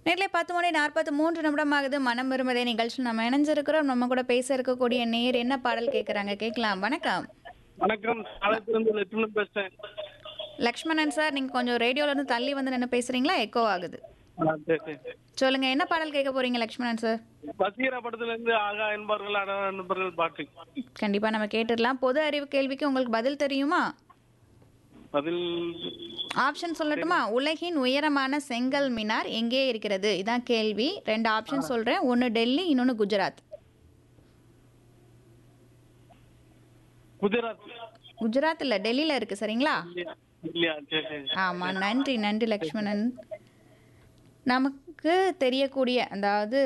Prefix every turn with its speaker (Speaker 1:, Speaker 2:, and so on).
Speaker 1: நேரிலே பத்து மணி நாற்பத்தி மூன்று நிமிடம் ஆகுது மனம் விரும்பதே நிகழ்ச்சியில் நம்ம இணைஞ்சிருக்கிறோம் நம்ம கூட பேச இருக்கக்கூடிய நேர் என்ன பாடல் கேட்குறாங்க கேட்கலாம் வணக்கம்
Speaker 2: வணக்கம் சாலத்திலிருந்து லட்சுமணன் பேசுறேன்
Speaker 1: லக்ஷ்மணன் சார் நீங்கள் கொஞ்சம் ரேடியோல இருந்து தள்ளி வந்து நின்று பேசுறீங்களா எக்கோ ஆகுது
Speaker 2: ஆ, சரி, சரி.
Speaker 1: சொல்லுங்க என்ன பாடல் கேட்க போறீங்க லக்ஷ்மணன் சார்
Speaker 2: வசீகரா படத்துல இருந்து ஆகா என்பவர்கள் அடா என்பவர்கள் பாட்டு
Speaker 1: கண்டிப்பா நம்ம கேட்டுடலாம் பொது அறிவு கேள்விக்கு உங்களுக்கு பதில் தெரியுமா
Speaker 2: அதில்
Speaker 1: ஆப்ஷன் சொல்லட்டுமா உலகின் உயரமான செங்கல் மினார் எங்கே இருக்கிறது இதான் கேள்வி ரெண்டு ஆப்ஷன் சொல்றேன் ஒன்னு டெல்லி இன்னொன்னு குஜராத்
Speaker 2: குஜராத்
Speaker 1: குஜராத் இல்ல டெல்லியில இருக்கு சரிங்களா
Speaker 2: இல்லையா? இல்லையா சரி சரி
Speaker 1: ஆமா நன்றி நன்றி லக்ஷ்மணன் நமக்கு தெரியக்கூடிய அதாவது